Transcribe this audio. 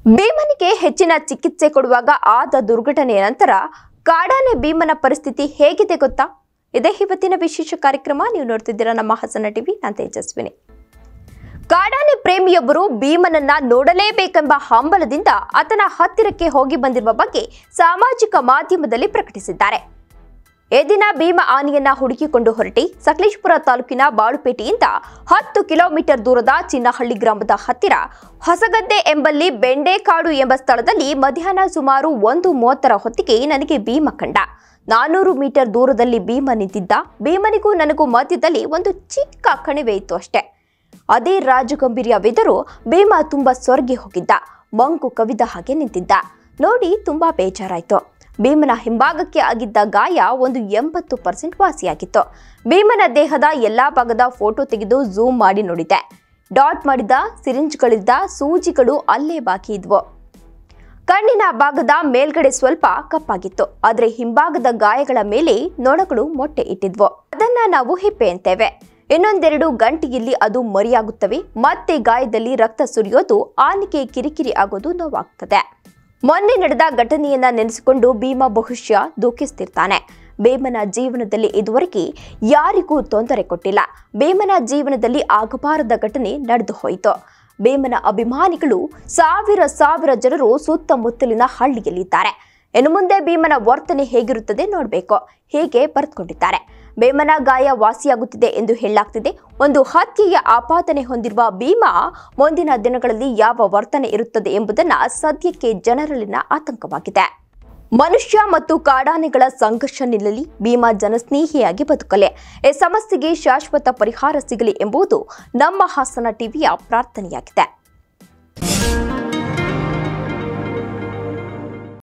ಭೀಮನಿಗೆ ಹೆಚ್ಚಿನ ಚಿಕಿತ್ಸೆ ಕೊಡುವಾಗ ಆದ ದುರ್ಘಟನೆಯ ನಂತರ ಕಾಡಾನೆ ಭೀಮನ ಪರಿಸ್ಥಿತಿ ಹೇಗಿದೆ ಗೊತ್ತಾ ಇದೇ ಇವತ್ತಿನ ವಿಶೇಷ ಕಾರ್ಯಕ್ರಮ ನೀವು ನೋಡ್ತಿದ್ದೀರಾ ನಮ್ಮ ಹಾಸನ ಟಿವಿ ನಾನು ತೇಜಸ್ವಿನಿ ಕಾಡಾನೆ ಪ್ರೇಮಿಯೊಬ್ಬರು ಭೀಮನನ್ನ ನೋಡಲೇಬೇಕೆಂಬ ಹಂಬಲದಿಂದ ಆತನ ಹತ್ತಿರಕ್ಕೆ ಹೋಗಿ ಬಂದಿರುವ ಬಗ್ಗೆ ಸಾಮಾಜಿಕ ಮಾಧ್ಯಮದಲ್ಲಿ ಪ್ರಕಟಿಸಿದ್ದಾರೆ ಈ ದಿನ ಭೀಮ ಆನೆಯನ್ನ ಹುಡುಕಿಕೊಂಡು ಹೊರಟಿ ಸಕಲೇಶಪುರ ತಾಲೂಕಿನ ಬಾಳುಪೇಟೆಯಿಂದ ಹತ್ತು ಕಿಲೋಮೀಟರ್ ದೂರದ ಚಿನ್ನಹಳ್ಳಿ ಗ್ರಾಮದ ಹತ್ತಿರ ಹೊಸಗದ್ದೆ ಎಂಬಲ್ಲಿ ಬೆಂಡೆಕಾಡು ಎಂಬ ಸ್ಥಳದಲ್ಲಿ ಮಧ್ಯಾಹ್ನ ಸುಮಾರು ಒಂದು ಮೂವತ್ತರ ಹೊತ್ತಿಗೆ ನನಗೆ ಭೀಮ ಕಂಡ ನಾನೂರು ಮೀಟರ್ ದೂರದಲ್ಲಿ ಭೀಮ ನಿಂತಿದ್ದ ಭೀಮನಿಗೂ ನನಗೂ ಮಧ್ಯದಲ್ಲಿ ಒಂದು ಚಿಕ್ಕ ಕಣಿವೆ ಇತ್ತು ಅಷ್ಟೇ ಅದೇ ರಾಜಗಂಭೀರ್ಯವಿದ್ದರೂ ಭೀಮ ತುಂಬಾ ಸೊರಗಿ ಹೋಗಿದ್ದ ಮಂಕು ಕವಿದ ಹಾಗೆ ನಿಂತಿದ್ದ ನೋಡಿ ತುಂಬಾ ಬೇಜಾರಾಯ್ತು ಭೀಮನ ಹಿಂಭಾಗಕ್ಕೆ ಆಗಿದ್ದ ಗಾಯ ಒಂದು ಎಂಬತ್ತು ಪರ್ಸೆಂಟ್ ವಾಸಿಯಾಗಿತ್ತು ಭೀಮನ ದೇಹದ ಎಲ್ಲಾ ಭಾಗದ ಫೋಟೋ ತೆಗೆದು ಝೂಮ್ ಮಾಡಿ ನೋಡಿದೆ ಡಾಟ್ ಮಾಡಿದ ಸಿರಿಂಜ್ಗಳಿದ್ದ ಸೂಜಿಗಳು ಅಲ್ಲೇ ಬಾಕಿ ಇದ್ವು ಕಣ್ಣಿನ ಭಾಗದ ಮೇಲ್ಗಡೆ ಸ್ವಲ್ಪ ಕಪ್ಪಾಗಿತ್ತು ಆದರೆ ಹಿಂಭಾಗದ ಗಾಯಗಳ ಮೇಲೆ ನೊಣಗಳು ಮೊಟ್ಟೆ ಇಟ್ಟಿದ್ವು ಅದನ್ನ ನಾವು ಹಿಪ್ಪೆ ಅಂತೇವೆ ಇನ್ನೊಂದೆರಡು ಗಂಟೆಯಲ್ಲಿ ಅದು ಮರಿಯಾಗುತ್ತವೆ ಮತ್ತೆ ಗಾಯದಲ್ಲಿ ರಕ್ತ ಸುರಿಯೋದು ಆನಿಕೆ ಕಿರಿಕಿರಿ ಆಗೋದು ನೋವಾಗ್ತದೆ ಮೊನ್ನೆ ನಡೆದ ಘಟನೆಯನ್ನ ನೆನೆಸಿಕೊಂಡು ಭೀಮ ಬಹುಶಃ ದುಃಖಿಸ್ತಿರ್ತಾನೆ ಭೀಮನ ಜೀವನದಲ್ಲಿ ಇದುವರೆಗೆ ಯಾರಿಗೂ ತೊಂದರೆ ಕೊಟ್ಟಿಲ್ಲ ಭೀಮನ ಜೀವನದಲ್ಲಿ ಆಗಬಾರದ ಘಟನೆ ನಡೆದು ಹೋಯಿತು ಭೀಮನ ಅಭಿಮಾನಿಗಳು ಸಾವಿರ ಸಾವಿರ ಜನರು ಸುತ್ತಮುತ್ತಲಿನ ಹಳ್ಳಿಯಲ್ಲಿದ್ದಾರೆ ಇನ್ನು ಮುಂದೆ ಭೀಮನ ವರ್ತನೆ ಹೇಗಿರುತ್ತದೆ ನೋಡಬೇಕು ಹೀಗೆ ಬರೆದುಕೊಂಡಿದ್ದಾರೆ ಭೀಮನ ಗಾಯ ವಾಸಿಯಾಗುತ್ತಿದೆ ಎಂದು ಹೇಳಲಾಗ್ತಿದೆ ಒಂದು ಹತ್ಯೆಯ ಆಪಾದನೆ ಹೊಂದಿರುವ ಭೀಮ ಮುಂದಿನ ದಿನಗಳಲ್ಲಿ ಯಾವ ವರ್ತನೆ ಇರುತ್ತದೆ ಎಂಬುದನ್ನ ಸದ್ಯಕ್ಕೆ ಜನರಲ್ಲಿನ ಆತಂಕವಾಗಿದೆ ಮನುಷ್ಯ ಮತ್ತು ಕಾಡಾನೆಗಳ ಸಂಘರ್ಷ ನಿಲ್ಲಲಿ ಭೀಮಾ ಜನಸ್ನೇಹಿಯಾಗಿ ಬದುಕಲೆ ಈ ಸಮಸ್ಯೆಗೆ ಶಾಶ್ವತ ಪರಿಹಾರ ಸಿಗಲಿ ಎಂಬುದು ನಮ್ಮ ಹಾಸನ ಟಿವಿಯ ಪ್ರಾರ್ಥನೆಯಾಗಿದೆ